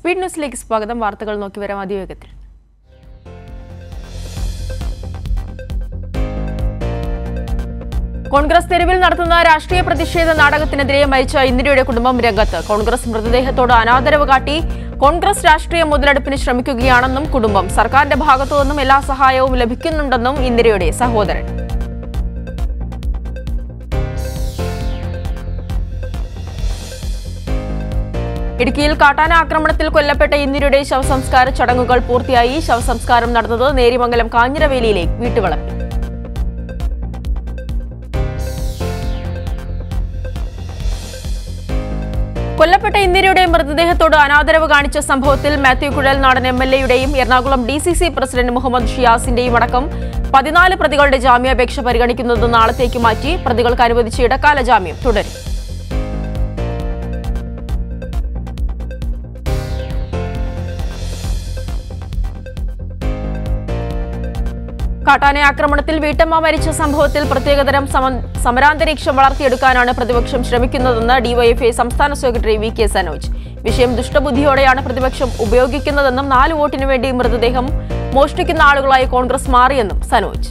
speed ന്യൂസിലേക്ക് സ്വാഗതം വാർത്തകൾ നോക്കി വരാം അതിവേഗത്തിൽ കോൺഗ്രസ് തെരുവിൽ നടത്തുന്ന രാഷ്ട്രീയ പ്രതിഷേധ നാടകത്തിനെതിരെ മരിച്ച ഇന്ദിരയുടെ കുടുംബം രംഗത്ത് കോൺഗ്രസ് മൃതദേഹത്തോട് അനാദരവ് കാട്ടി കോൺഗ്രസ് രാഷ്ട്രീയ മുതലെടുപ്പിന് ശ്രമിക്കുകയാണെന്നും കുടുംബം സർക്കാരിന്റെ ഭാഗത്തുനിന്നും എല്ലാ സഹായവും ലഭിക്കുന്നുണ്ടെന്നും ഇന്ദിരയുടെ സഹോദരൻ ഇടുക്കിയിൽ കാട്ടാന ആക്രമണത്തിൽ കൊല്ലപ്പെട്ട ഇന്ദിരയുടെ ശവസംസ്കാര ചടങ്ങുകൾ പൂർത്തിയായി ശവസംസ്കാരം നടന്നത് നേരിമംഗലം കാഞ്ഞിരവേലിയിലെ വീട്ടുവളപ്പിൽ കൊല്ലപ്പെട്ട ഇന്ദിരയുടെ മൃതദേഹത്തോട് അനാദരവ് കാണിച്ച സംഭവത്തിൽ മാത്യു കുഴൽനാടൻ എം എൽ എയുടെയും Ernakulam D C C president Muhammad ഷിയാസിന്റെയും അടക്കം പതിനാല് പ്രതികളുടെ ജാമ്യാപേക്ഷ പരിഗണിക്കുന്നത് നാളത്തേക്ക് മാറ്റി പ്രതികൾക്ക് അനുവദിച്ച ഇടക്കാല ജാമ്യം തുടരും കാട്ടാന ആക്രമണത്തിൽ വീട്ടമ്മ മരിച്ച സംഭവത്തിൽ പ്രത്യേകതരം സമ- സമരാന്തരീക്ഷം വളർത്തിയെടുക്കാനാണ് പ്രതിപക്ഷം ശ്രമിക്കുന്നതെന്ന് ഡിവൈഎഫ്ഐ സംസ്ഥാന സെക്രട്ടറി വി കെ സനോജ് വിഷയം ദുഷ്ടബുദ്ധിയോടെയാണ് പ്രതിപക്ഷം ഉപയോഗിക്കുന്നതെന്നും നാല് വോട്ടിനു വേണ്ടി മൃതദേഹം മോഷ്ടിക്കുന്ന ആളുകളായി കോൺഗ്രസ് മാറിയെന്നും സനോജ്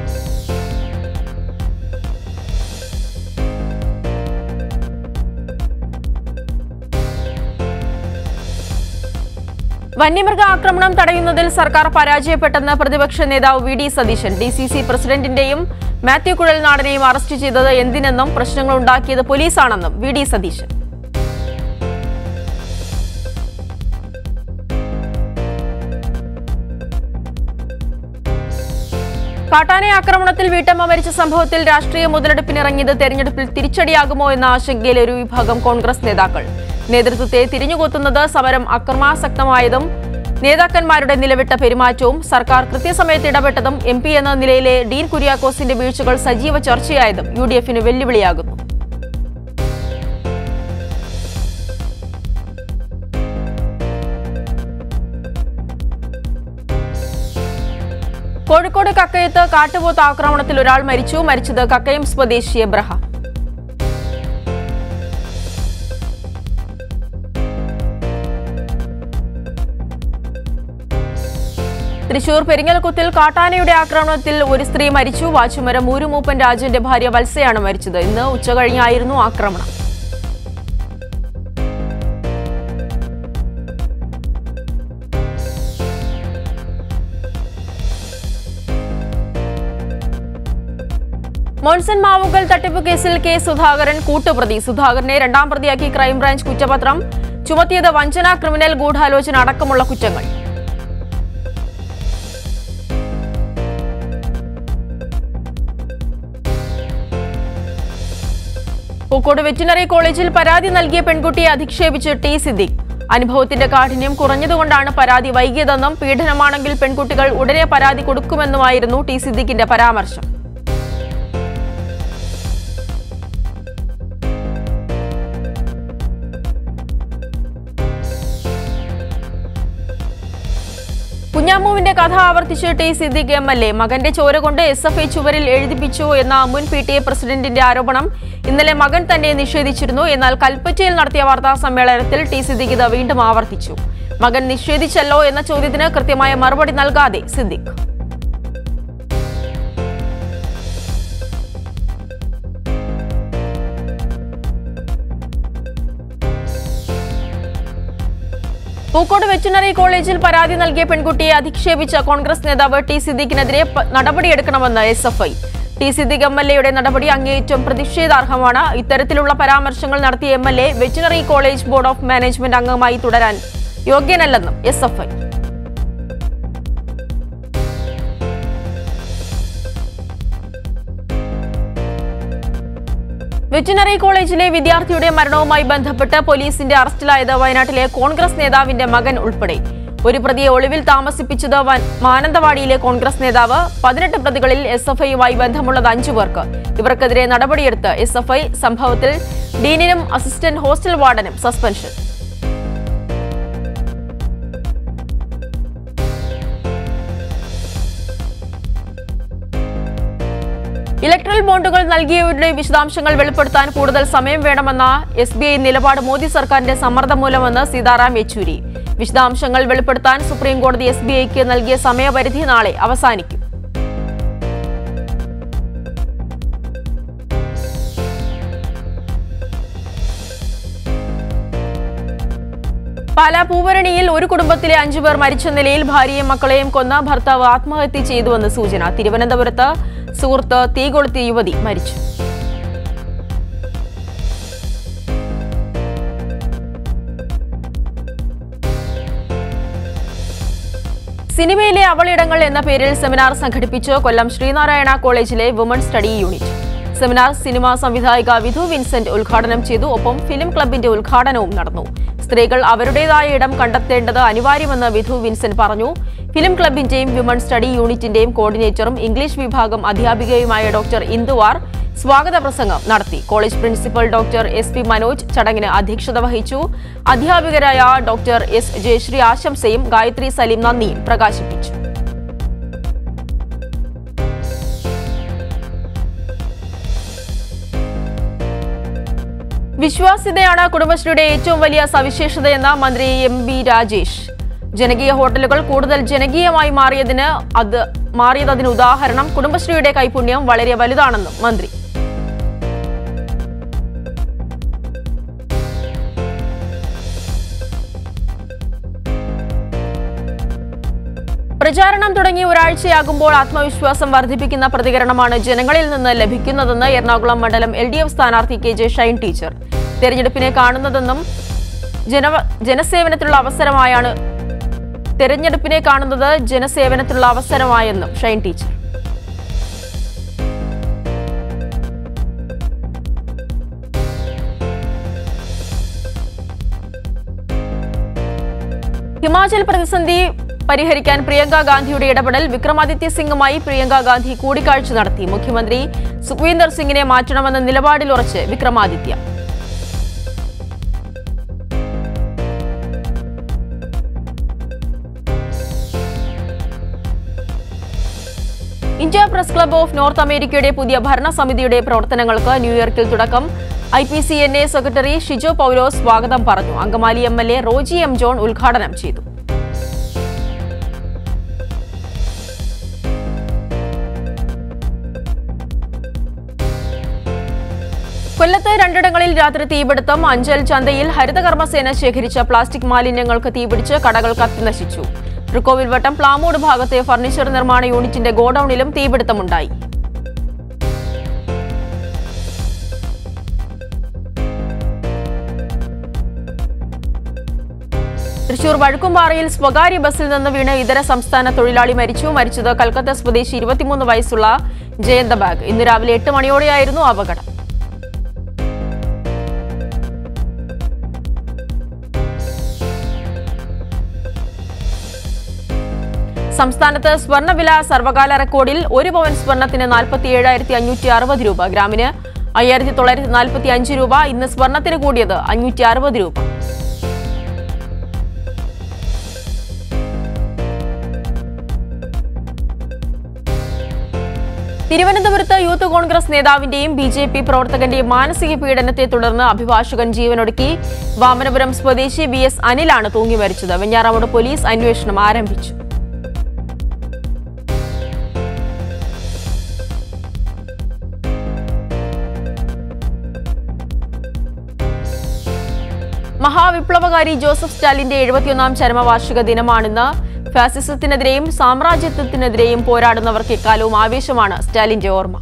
വന്യമൃഗ ആക്രമണം തടയുന്നതിൽ സർക്കാർ പരാജയപ്പെട്ടെന്ന് പ്രതിപക്ഷ നേതാവ് V D Satheesan D C C പ്രസിഡന്റിന്റെയും മാത്യു കുഴൽനാടനെയും അറസ്റ്റ് ചെയ്തത് എന്തിനെന്നും പ്രശ്നങ്ങൾ ഉണ്ടാക്കിയത് പോലീസാണെന്നും വി ഡി സതീശൻ കാട്ടാന ആക്രമണത്തിൽ വീട്ടമ്മ മരിച്ച സംഭവത്തിൽ രാഷ്ട്രീയ മുതലെടുപ്പിനിറങ്ങിയത് തെരഞ്ഞെടുപ്പിൽ തിരിച്ചടിയാകുമോ എന്ന ആശങ്കയിൽ ഒരു വിഭാഗം കോൺഗ്രസ് നേതാക്കൾ നേതൃത്വത്തെ തിരിഞ്ഞുകൊത്തുന്നത് സമരം അക്രമാസക്തമായതും നേതാക്കന്മാരുടെ നിലവിട്ട പെരുമാറ്റവും സർക്കാർ കൃത്യസമയത്ത് ഇടപെട്ടതും എം പി എന്ന നിലയിലെ ഡീൻ കുര്യാക്കോസിന്റെ വീഴ്ചകൾ സജീവ ചർച്ചയായതും യു ഡി എഫിന് വെല്ലുവിളിയാകുന്നു കോഴിക്കോട് കക്കയത്ത് കാട്ടുപോത്ത് ആക്രമണത്തിൽ ഒരാൾ മരിച്ചു മരിച്ചത് കക്കയം സ്വദേശി എബ്രഹാം തൃശൂർ പെരിങ്ങൽകുത്തിൽ കാട്ടാനയുടെ ആക്രമണത്തിൽ ഒരു സ്ത്രീ മരിച്ചു വാച്ചുമരം ഊരുമൂപ്പൻ രാജുവിന്റെ ഭാര്യ വത്സയാണ് മരിച്ചത് ഇന്ന് ഉച്ചകഴിഞ്ഞായിരുന്നു ആക്രമണം മോൺസൺ മാവുകൽ തട്ടിപ്പ് കേസിൽ കെ സുധാകരൻ കൂട്ടുപ്രതി സുധാകരനെ രണ്ടാം പ്രതിയാക്കി ക്രൈംബ്രാഞ്ച് കുറ്റപത്രം ചുമത്തിയത് വഞ്ചന ക്രിമിനൽ ഗൂഢാലോചന അടക്കമുള്ള കുറ്റങ്ങൾ പൂക്കോട് വെറ്റിനറി കോളേജിൽ പരാതി നൽകിയ പെൺകുട്ടിയെ അധിക്ഷേപിച്ച് ടി സിദ്ദിഖ് അനുഭവത്തിന്റെ കാഠിന്യം കുറഞ്ഞതുകൊണ്ടാണ് പരാതി വൈകിയതെന്നും പീഡനമാണെങ്കിൽ പെൺകുട്ടികൾ ഉടനെ പരാതി കൊടുക്കുമെന്നുമായിരുന്നു ടി സിദ്ദിഖിന്റെ പരാമർശം കുഞ്ഞാമ്മുവിന്റെ കഥ ആവർത്തിച്ച് T Siddique M L A മകന്റെ ചോര കൊണ്ട് എസ് എഫ് ഐ ചുവരിൽ എഴുതിപ്പിച്ചു എന്ന മുൻ പി ടി എ പ്രസിഡന്റിന്റെ ആരോപണം ഇന്നലെ മകൻ തന്നെ നിഷേധിച്ചിരുന്നു എന്നാൽ കൽപ്പറ്റയിൽ നടത്തിയ വാർത്താ സമ്മേളനത്തിൽ ടി സിദ്ദിഖ് ഇത് വീണ്ടും ആവർത്തിച്ചു മകൻ നിഷേധിച്ചല്ലോ എന്ന ചോദ്യത്തിന് കൃത്യമായ മറുപടി നൽകാതെ സിദ്ദിഖ് പൂക്കോട് വെറ്റിനറി കോളേജിൽ പരാതി നൽകിയ പെൺകുട്ടിയെ അധിക്ഷേപിച്ച കോൺഗ്രസ് നേതാവ് ടി സിദ്ദിഖിനെതിരെ പ- നടപടിയെടുക്കണമെന്ന് S F I T Siddique M L എയുടെ നടപടി അങ്ങേയറ്റം പ്രതിഷേധാർഹമാണ് ഇത്തരത്തിലുള്ള പരാമർശങ്ങൾ നടത്തിയ M L A veterinary college board of management അംഗമായി തുടരാൻ യോഗ്യനല്ലെന്നും എസ് എഫ് ഐ വെറ്റിനറി കോളേജിലെ വിദ്യാർത്ഥിയുടെ മരണവുമായി ബന്ധപ്പെട്ട് പോലീസിന്റെ അറസ്റ്റിലായത് വയനാട്ടിലെ കോൺഗ്രസ് നേതാവിന്റെ മകൻ ഉൾപ്പെടെ ഒരു പ്രതിയെ ഒളിവിൽ താമസിപ്പിച്ചത് വൻ- മാനന്തവാടിയിലെ കോൺഗ്രസ് നേതാവ് പതിനെട്ട് പ്രതികളിൽ എസ് എഫ് ഐയുമായി ബന്ധമുള്ളത് അഞ്ചു പേർക്ക് ഇവർക്കെതിരെ നടപടിയെടുത്ത് എസ് എഫ് ഐ സംഭവത്തിൽ ഡീനിനും അസിസ്റ്റന്റ് ഹോസ്റ്റൽ വാർഡനും സസ്പെൻഷൻ ഇലക്ട്രൽ ബോണ്ടുകൾ നൽകിയവരുടെ വിശദാംശങ്ങൾ വെളിപ്പെടുത്താൻ കൂടുതൽ സമയം വേണമെന്ന എസ് ബി ഐ നിലപാട് മോദി സർക്കാരിന്റെ സമ്മർദ്ദം മൂലമെന്ന് സീതാറാം യെച്ചൂരി വിശദാംശങ്ങൾ വെളിപ്പെടുത്താൻ സുപ്രീം കോടതി എസ് ബി ഐക്ക് നൽകിയ സമയപരിധി നാളെ അവസാനിക്കും പാലാ പൂവരണിയിൽ ഒരു കുടുംബത്തിലെ അഞ്ചുപേർ മരിച്ച നിലയിൽ ഭാര്യയും മക്കളെയും കൊന്ന ഭർത്താവ് ആത്മഹത്യ ചെയ്തുവെന്ന് സൂചന തിരുവനന്തപുരത്ത് സുഹൃത്ത് തീ കൊളുത്തിയ യുവതി മരിച്ചു സിനിമയിലെ അവളിടങ്ങൾ എന്ന പേരിൽ സെമിനാർ സംഘടിപ്പിച്ച് കൊല്ലം ശ്രീനാരായണ കോളേജിലെ woman study unit seminar cinema സംവിധായിക വിധു വിൻസെന്റ് ഉദ്ഘാടനം ചെയ്തു ഒപ്പം ഫിലിം ക്ലബിന്റെ ഉദ്ഘാടനവും നടന്നു സ്ത്രീകൾ അവരുടേതായ ഇടം കണ്ടെത്തേണ്ടത് അനിവാര്യമെന്ന് വിധു വിൻസെന്റ് പറഞ്ഞു ഫിലിം ക്ലബിന്റെയും വിമൺ സ്റ്റഡി യൂണിറ്റിന്റെയും കോർഡിനേറ്ററും ഇംഗ്ലീഷ് വിഭാഗം അധ്യാപികയുമായ ഡോക്ടർ ഇന്ദുവാർ സ്വാഗത പ്രസംഗം നടത്തി college principal doctor S P Manoj ചടങ്ങിന് അധ്യക്ഷത വഹിച്ചു അധ്യാപികരായ ഡോക്ടർ എസ് ജയശ്രീ ആശംസയും ഗായത്രി സലീം നന്ദിയും പ്രകാശിപ്പിച്ചു വിശ്വാസ്യതയാണ് കുടുംബശ്രീയുടെ ഏറ്റവും വലിയ സവിശേഷതയെന്ന് മന്ത്രി എം ബി രാജേഷ് ജനകീയ ഹോട്ടലുകൾ കൂടുതൽ ജനകീയമായി മാറിയതിന് അത് മാറിയതിന് ഉദാഹരണം കുടുംബശ്രീയുടെ കൈപുണ്യം വളരെ വലുതാണെന്നും മന്ത്രി പ്രചാരണം തുടങ്ങി ഒരാഴ്ചയാകുമ്പോൾ ആത്മവിശ്വാസം വർദ്ധിപ്പിക്കുന്ന പ്രതികരണമാണ് ജനങ്ങളിൽ നിന്ന് ലഭിക്കുന്നതെന്ന് എറണാകുളം മണ്ഡലം എൽ ഡി എഫ് സ്ഥാനാർത്ഥി കെ ജെ ഷൈൻ ടീച്ചർ തെരഞ്ഞെടുപ്പിനെ കാണുന്നതെന്നും ജന ജനസേവനത്തിലുള്ള അവസരമായാണ് തെരഞ്ഞെടുപ്പിനെ കാണുന്നത് ജനസേവനത്തിലുള്ള അവസരമായെന്നും ഷൈൻ ടീച്ചർ ഹിമാചൽ പ്രതിസന്ധി പരിഹരിക്കാൻ പ്രിയങ്ക ഗാന്ധിയുടെ ഇടപെടൽ വിക്രമാദിത്യ സിംഗുമായി പ്രിയങ്ക ഗാന്ധി കൂടിക്കാഴ്ച നടത്തി മുഖ്യമന്ത്രി സുഖ്വീന്ദർ സിംഗിനെ മാറ്റണമെന്ന നിലപാടിൽ ഉറച്ച് Vikramaditya India press club of north അമേരിക്കയുടെ പുതിയ ഭരണസമിതിയുടെ പ്രവർത്തനങ്ങൾക്ക് ന്യൂയോർക്കിൽ തുടക്കം I P C N A secretary Shijo Paulose സ്വാഗതം പറഞ്ഞു Angamaly M L A Roji M John ഉദ്ഘാടനം ചെയ്തു കൊല്ലത്ത് രണ്ടിടങ്ങളിൽ രാത്രി തീപിടുത്തം അഞ്ചൽ ചന്തയിൽ ഹരിതകർമ്മസേന ശേഖരിച്ച പ്ലാസ്റ്റിക് മാലിന്യങ്ങൾക്ക് തീപിടിച്ച് കടകൾ കത്തിനശിച്ചു തൃക്കോവിൽ വട്ടം പ്ലാമൂട് ഭാഗത്തെ ഫർണിച്ചർ നിർമ്മാണ യൂണിറ്റിന്റെ ഗോഡൌണിലും തീപിടുത്തമുണ്ടായി തൃശൂർ വഴുക്കുംപാറയിൽ സ്വകാര്യ ബസ്സിൽ നിന്ന് വീണ് ഇതര സംസ്ഥാന തൊഴിലാളി മരിച്ചു മരിച്ചത് കൽക്കത്ത സ്വദേശി ഇരുപത്തിമൂന്ന് വയസ്സുള്ള ജയന്ത ബാഗ് ഇന്ന് രാവിലെ എട്ട് മണിയോടെയായിരുന്നു അപകടം സംസ്ഥാനത്ത് സ്വർണ്ണവില സർവകാല റെക്കോർഡിൽ ഒരു പവൻ സ്വർണത്തിന് നാൽപ്പത്തി ഏഴായിരത്തി അഞ്ഞൂറ്റി അറുപത് രൂപ ഗ്രാമിന് അയ്യായിരത്തി തൊള്ളായിരത്തി നാൽപ്പത്തി അഞ്ച് രൂപ ഇന്ന് സ്വർണത്തിന് കൂടിയത് അഞ്ഞൂറ്റി അറുപത് രൂപ തിരുവനന്തപുരത്ത് യൂത്ത് കോൺഗ്രസ് നേതാവിന്റെയും ബി ജെ പി പ്രവർത്തകന്റെയും മാനസിക പീഡനത്തെ തുടർന്ന് അഭിഭാഷകൻ ജീവനൊടുക്കി വാമനപുരം സ്വദേശി വി എസ് അനിലാണ് തൂങ്ങി മരിച്ചത് വെഞ്ഞാറമൂട് പോലീസ് അന്വേഷണം ആരംഭിച്ചു മഹാവിപ്ലവകാരി ജോസഫ് സ്റ്റാലിന്റെ എഴുപത്തിയൊന്നാം ചരമവാർഷിക ദിനമാണിന്ന് ഫാസിസത്തിനെതിരെയും സാമ്രാജ്യത്വത്തിനെതിരെയും പോരാടുന്നവർക്ക് എക്കാലവും ആവേശമാണ് സ്റ്റാലിന്റെ ഓർമ്മ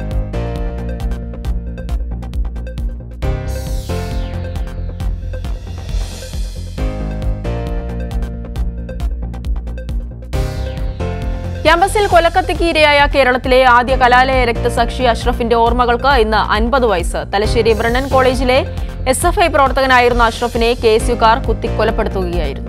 ക്യാമ്പസിൽ കൊലക്കത്തിക്ക് ഇരയായ കേരളത്തിലെ ആദ്യ കലാലയ രക്തസാക്ഷി അഷ്റഫിന്റെ ഓർമ്മകൾക്ക് ഇന്ന് അൻപത് വയസ്സ് തലശ്ശേരി ബ്രണ്ണൻ കോളേജിലെ എസ് എഫ് ഐ പ്രവർത്തകനായിരുന്ന അഷ്റഫിനെ കെ എസ് യുക്കാർ കുത്തിക്കൊലപ്പെടുത്തുകയായിരുന്നു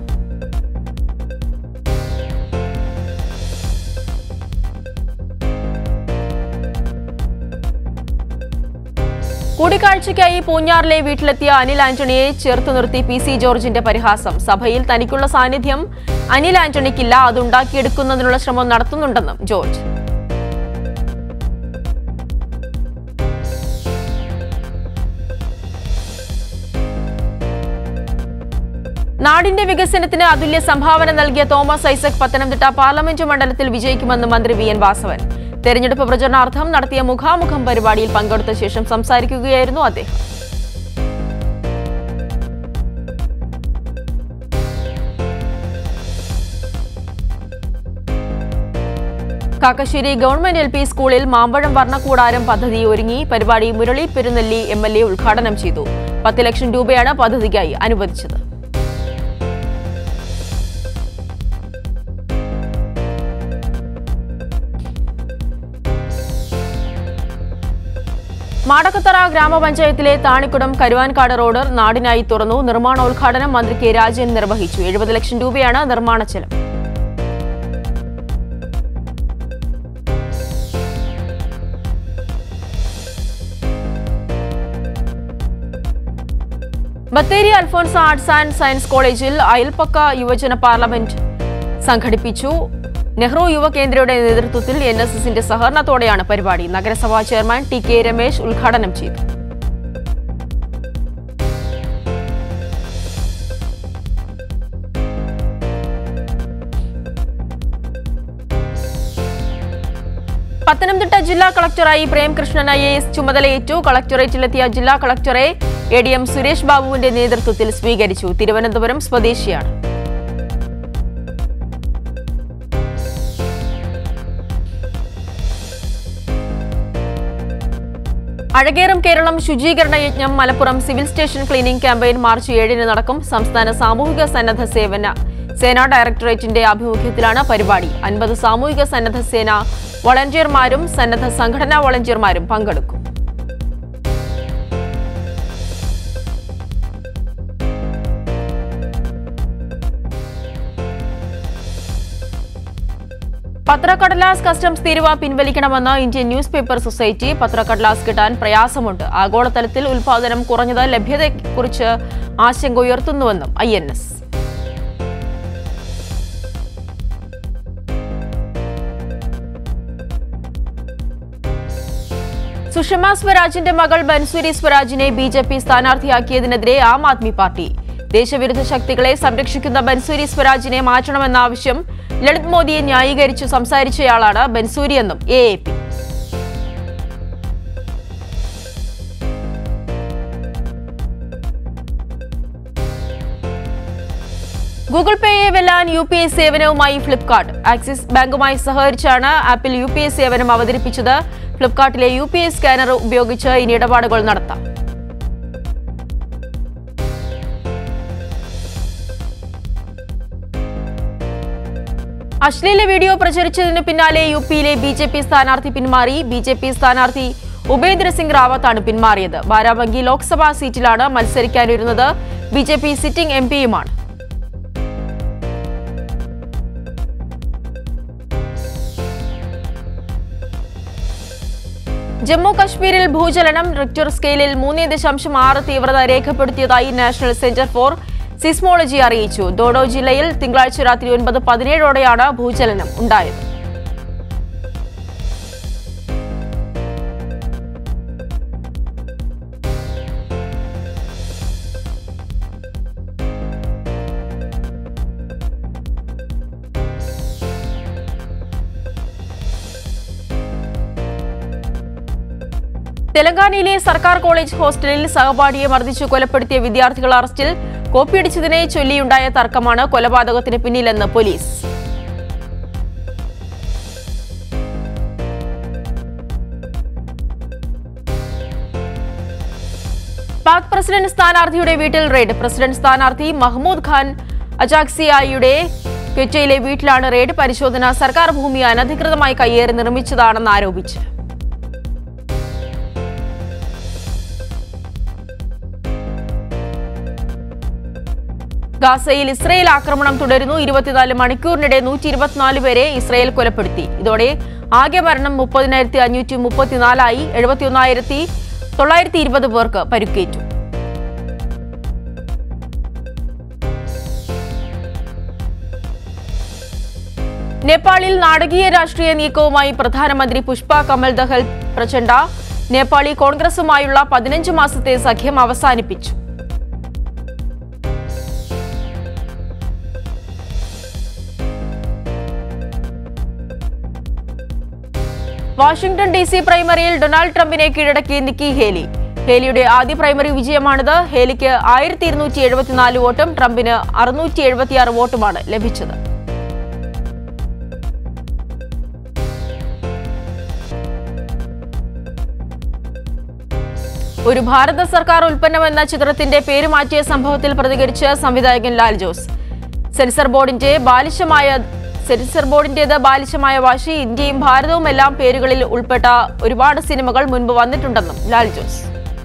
കൂടിക്കാഴ്ചയ്ക്കായി പൂഞ്ഞാറിലെ വീട്ടിലെത്തിയ അനിൽ ആന്റണിയെ ചേർത്തു നിർത്തി പി സി ജോർജിന്റെ പരിഹാസം സഭയിൽ തനിക്കുള്ള സാന്നിധ്യം അനിൽ ആന്റണിക്കില്ല അതുണ്ടാക്കിയെടുക്കുന്നതിനുള്ള ശ്രമം നടത്തുന്നുണ്ടെന്നും ജോർജ് നാടിന്റെ വികസനത്തിന് അതുല്യ സംഭാവന നൽകിയ തോമസ് ഐസക് പത്തനംതിട്ട പാർലമെന്റ് മണ്ഡലത്തിൽ വിജയിക്കുമെന്ന് മന്ത്രി വി എൻ വാസവൻ തെരഞ്ഞെടുപ്പ് പ്രചരണാർത്ഥം നടത്തിയ മുഖാമുഖം പരിപാടിയിൽ പങ്കെടുത്ത ശേഷം സംസാരിക്കുകയായിരുന്നു അദ്ദേഹം കാക്കശ്ശേരി ഗവൺമെന്റ് എൽ പി സ്കൂളിൽ മാമ്പഴം വർണ്ണക്കൂടാരം പദ്ധതി ഒരുങ്ങി പരിപാടി Murali Perunnelli M L A ഉദ്ഘാടനം ചെയ്തു പത്ത് ലക്ഷം രൂപയാണ് പദ്ധതിക്കായി അനുവദിച്ചത് മാടക്കത്തറ ഗ്രാമപഞ്ചായത്തിലെ താണിക്കുടം കരുവാൻകാട് റോഡ് നാടിനായി തുറന്നു നിർമ്മാണോദ്ഘാടനം മന്ത്രി കെ രാജൻ നിർവഹിച്ചു എഴുപത് ലക്ഷം രൂപയാണ് നിർമ്മാണ ചെലവ് Bathery Alphonse arts and science കോളേജിൽ അയൽപ്പക്ക യുവജന പാർലമെന്റ് സംഘടിപ്പിച്ചു നെഹ്റു യുവകേന്ദ്രയുടെ നേതൃത്വത്തിൽ എൻ എസ് എസിന്റെ സഹകരണത്തോടെയാണ് പരിപാടി നഗരസഭാ ചെയർമാൻ ടി കെ രമേശ് ഉദ്ഘാടനം ചെയ്തു പത്തനംതിട്ട ജില്ലാ കളക്ടറായി പ്രേംകൃഷ്ണൻ ഐ എ എസ് ചുമതലയേറ്റു കളക്ടറേറ്റിലെത്തിയ ജില്ലാ കളക്ടറെ എ ഡി എം സുരേഷ് ബാബുവിന്റെ നേതൃത്വത്തിൽ സ്വീകരിച്ചു തിരുവനന്തപുരം സ്വദേശിയാണ് അഴകേറും കേരളം ശുചീകരണ യജ്ഞം Malappuram civil station cleaning campaign March ഏഴിന് നടക്കും സംസ്ഥാന സാമൂഹിക സന്നദ്ധ സേവന സേനാ ഡയറക്ടറേറ്റിന്റെ ആഭിമുഖ്യത്തിലാണ് പരിപാടി അൻപത് സാമൂഹിക സന്നദ്ധ സേന വളണ്ടിയർമാരും സന്നദ്ധ സംഘടനാ വളണ്ടിയർമാരും പങ്കെടുക്കും പത്രക്കടലാസ് കസ്റ്റംസ് തീരുവ പിൻവലിക്കണമെന്ന് ഇന്ത്യൻ ന്യൂസ് പേപ്പർ സൊസൈറ്റി പത്രക്കടലാസ് കിട്ടാൻ പ്രയാസമുണ്ട് ആഗോളതലത്തിൽ ഉൽപാദനം കുറഞ്ഞത് ലഭ്യതയെക്കുറിച്ച് ആശങ്ക ഉയർത്തുന്നുവെന്നും ഐ എൻ എസ് സുഷമ സ്വരാജിന്റെ മകൾ ബൻസുരി സ്വരാജിനെ ബി ജെ പി സ്ഥാനാർത്ഥിയാക്കിയതിനെതിരെ ആം ആദ്മി പാർട്ടി ദേശവിരുദ്ധ ശക്തികളെ സംരക്ഷിക്കുന്ന ബൻസൂരി സ്വരാജിനെ മാറ്റണമെന്ന ആവശ്യം ലളിത് മോദിയെ ന്യായീകരിച്ചു സംസാരിച്ചയാളാണ് ബൻസൂരിയെന്നും എ എ പി ഗൂഗിൾ പേയെ വെല്ലാൻ യു പി ഐ സേവനവുമായി ഫ്ലിപ്കാർട്ട് ആക്സിസ് ബാങ്കുമായി സഹകരിച്ചാണ് ആപ്പിൽ യു പി ഐ സേവനം അവതരിപ്പിച്ചത് ഫ്ലിപ്കാർട്ടിലെ യു പി ഐ സ്കാനർ ഉപയോഗിച്ച് ഇനി ഇടപാടുകൾ നടത്താം അശ്ലീല വീഡിയോ പ്രചരിച്ചതിന് പിന്നാലെ യു പിയിലെ ബി ജെ പി സ്ഥാനാർത്ഥി പിന്മാറി ബി ജെ പി സ്ഥാനാർത്ഥി ഉപേന്ദ്ര സിംഗ് റാവത്താണ് പിന്മാറിയത് ബാരാബങ്കി ലോക്സഭാ സീറ്റിലാണ് മത്സരിക്കാനിരുന്നത് B J P sitting M പിയുമാണ് ജമ്മു കശ്മീരിൽ ഭൂചലനം റിക്ടർ സ്കെയിലിൽ മൂന്ന് ദശാംശം ആറ് തീവ്രത രേഖപ്പെടുത്തിയതായി നാഷണൽ സെന്റർ ഫോർ സിസ്മോളജി അറിയിച്ചു ദോഡോ ജില്ലയിൽ തിങ്കളാഴ്ച രാത്രി ഒൻപത് പതിനേഴോടെയാണ് ഭൂചലനം ഉണ്ടായത് തെലങ്കാനയിലെ സർക്കാർ കോളേജ് ഹോസ്റ്റലിൽ സഹപാഠിയെ മർദ്ദിച്ചു കൊലപ്പെടുത്തിയ വിദ്യാർത്ഥികൾ അറസ്റ്റിൽ കോപ്പിയടിച്ചതിനെ ചൊല്ലിയുണ്ടായ തർക്കമാണ് കൊലപാതകത്തിന് പിന്നിലെന്ന് പോലീസ് പാക് പ്രസിഡന്റ് സ്ഥാനാർത്ഥിയുടെ വീട്ടിൽ റെയ്ഡ് പ്രസിഡന്റ് സ്ഥാനാർത്ഥി മഹ്മൂദ് ഖാൻ അജാക്സിയായുടെ ക്വറ്റയിലെ വീട്ടിലാണ് റെയ്ഡ് പരിശോധന സർക്കാർ ഭൂമി അനധികൃതമായി കയ്യേറി നിർമ്മിച്ചതാണെന്ന് ആരോപിച്ച് ഗാസയിൽ ഇസ്രയേൽ ആക്രമണം തുടരുന്നു ഇരുപത്തിനാല് മണിക്കൂറിനിടെ നൂറ്റി ഇരുപത്തിനാല് പേരെ ഇസ്രയേൽ കൊലപ്പെടുത്തി ഇതോടെ ആകെ മരണം മുപ്പതിനായിരത്തി അഞ്ഞൂറ്റി മുപ്പത്തിനാലായി എഴുപത്തിയൊന്നായിരത്തി തൊള്ളായിരത്തി ഇരുപത് പേർക്ക് പരിക്കേറ്റു നേപ്പാളിൽ നാടകീയ രാഷ്ട്രീയ നീക്കവുമായി പ്രധാനമന്ത്രി പുഷ്പ കമൽ ദഹൽ പ്രചണ്ഡ നേപ്പാളി കോൺഗ്രസുമായുള്ള പതിനഞ്ച് മാസത്തെ സഖ്യം അവസാനിപ്പിച്ചു വാഷിംഗ്ടൺ ഡി സി പ്രൈമറിയിൽ ഡൊണാൾഡ് ട്രംപിനെ കീഴടക്കി നിക്കി ഹേലി ഹേലിയുടെ ആദ്യ പ്രൈമറി വിജയമാണിത് ഹേലിക്ക് ആയിരത്തി ഇരുന്നൂറ്റി എഴുപത്തിനാല് വോട്ടും ട്രംപിന് അറുന്നൂറ്റി എഴുപത്തിയാറ് വോട്ടുമാണ് ലഭിച്ചത് ഒരു ഭാരത സർക്കാർ ഉൽപ്പന്നമെന്ന ചിത്രത്തിന്റെ പേര് മാറ്റിയ സംഭവത്തിൽ പ്രതികരിച്ച് സംവിധായകൻ ലാൽ ജോസ് സെൻസർ ബോർഡിന്റെ ബാലിശമായ സെൻസർ ബോർഡിന്റേത് ബാലിശമായ വാശി ഇന്ത്യയും ഭാരതവും എല്ലാം പേരുകളിൽ ഉൾപ്പെട്ട ഒരുപാട് സിനിമകൾ മുൻപ് വന്നിട്ടുണ്ടെന്നും ലാൽ ജോസ്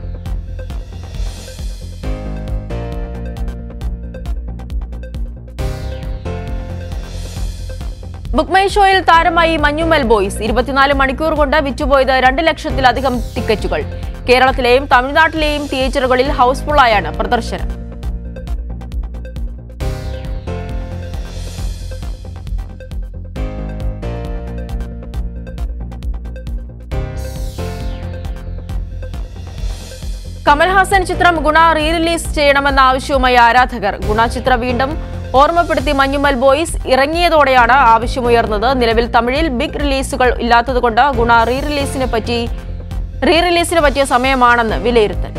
ബുക്ക് മൈ ഷോയിൽ താരമായി മഞ്ഞുമൽ ബോയ്സ് ഇരുപത്തിനാല് മണിക്കൂർ കൊണ്ട് വിറ്റുപോയത് രണ്ട് ലക്ഷത്തിലധികം ടിക്കറ്റുകൾ കേരളത്തിലെയും തമിഴ്നാട്ടിലെയും തിയേറ്ററുകളിൽ ഹൗസ്ഫുള്ളായാണ് പ്രദർശനം കമൽഹാസൻ ചിത്രം ഗുണ റീ റിലീസ് ചെയ്യണമെന്ന ആവശ്യവുമായി ആരാധകർ ഗുണ ചിത്രം വീണ്ടും ഓർമ്മപ്പെടുത്തി മഞ്ഞുമൽ ബോയ്സ് ഇറങ്ങിയതോടെയാണ് ആവശ്യമുയർന്നത് നിലവിൽ തമിഴിൽ ബിഗ് റിലീസുകൾ ഇല്ലാത്തതുകൊണ്ട് ഗുണ റീ റിലീസിന് പറ്റി റീ റിലീസിന് പറ്റിയ സമയമാണെന്ന് വിലയിരുത്തൽ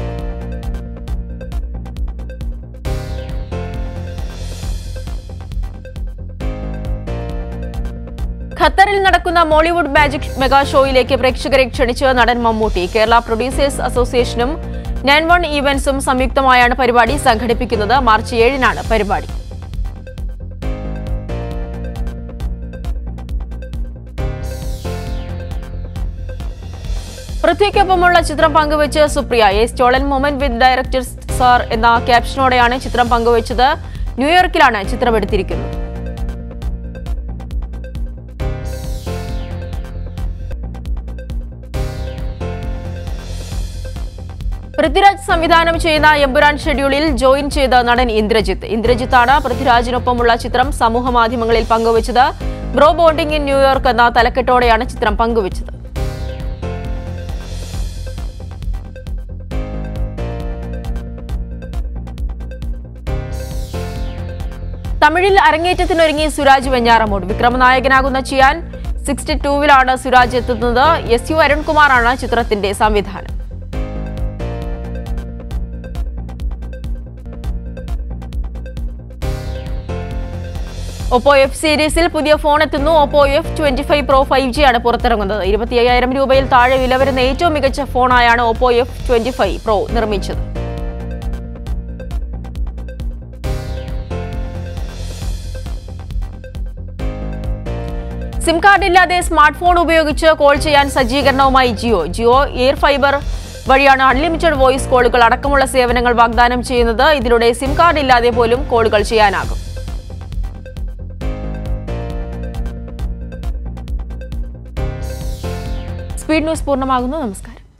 ഖത്തറിൽ നടക്കുന്ന മോളിവുഡ് മാജിക് മെഗാ ഷോയിലേക്ക് പ്രേക്ഷകരെ ക്ഷണിച്ച് നടൻ Mammootty Kerala producers nine one വൺ ഈവന്റ്സും സംയുക്തമായാണ് പരിപാടി സംഘടിപ്പിക്കുന്നത് മാർച്ച് ഏഴിനാണ് പരിപാടി പൃഥ്വിക്കൊപ്പമുള്ള ചിത്രം പങ്കുവച്ച് Supriya a stolen moment with director sir എന്ന ക്യാപ്ഷനോടെയാണ് ചിത്രം പങ്കുവച്ചത് ന്യൂയോർക്കിലാണ് ചിത്രം എടുത്തിരിക്കുന്നത് പൃഥ്വിരാജ് സംവിധാനം ചെയ്യുന്ന എമ്പുരാൻ ഷെഡ്യൂളിൽ ജോയിൻ ചെയ്ത നടൻ ഇന്ദ്രജിത്ത് ഇന്ദ്രജിത്താണ് പൃഥ്വിരാജിനൊപ്പമുള്ള ചിത്രം സമൂഹ മാധ്യമങ്ങളിൽ പങ്കുവച്ചത് ബ്രോ ബോണ്ടിംഗ് ഇൻ ന്യൂയോർക്ക് എന്ന തലക്കെട്ടോടെയാണ് ചിത്രം പങ്കുവച്ചത് തമിഴിൽ അരങ്ങേറ്റത്തിനൊരുങ്ങി സുരാജ് വെഞ്ഞാറമൂട് വിക്രമനായകനാകുന്ന ചിയാൻ സിക്സ്റ്റി ടൂവിലാണ് സുരാജ് എത്തുന്നത് എസ് യു അരുൺകുമാറാണ് ചിത്രത്തിന്റെ സംവിധാനം ഒപ്പോ എഫ് സീരീസിൽ പുതിയ ഫോൺ എത്തുന്നു Oppo F twenty five pro five G ആണ് പുറത്തിറങ്ങുന്നത് ഇരുപത്തി അയ്യായിരം രൂപയിൽ താഴെ വില വരുന്ന ഏറ്റവും മികച്ച ഫോണായാണ് Oppo F twenty five pro നിർമ്മിച്ചത് സിം കാർഡ് ഇല്ലാതെ സ്മാർട്ട് ഫോൺ ഉപയോഗിച്ച് കോൾ ചെയ്യാൻ സജ്ജീകരണവുമായി ജിയോ ജിയോ എയർ ഫൈബർ വഴിയാണ് അൺലിമിറ്റഡ് വോയിസ് കോളുകൾ അടക്കമുള്ള സേവനങ്ങൾ വാഗ്ദാനം ചെയ്യുന്നത് ഇതിലൂടെ സിം കാർഡ് ഇല്ലാതെ പോലും കോളുകൾ ചെയ്യാനാകും സ്പീഡ് ന്യൂസ് പൂർണ്ണമാകുന്നു നമസ്കാരം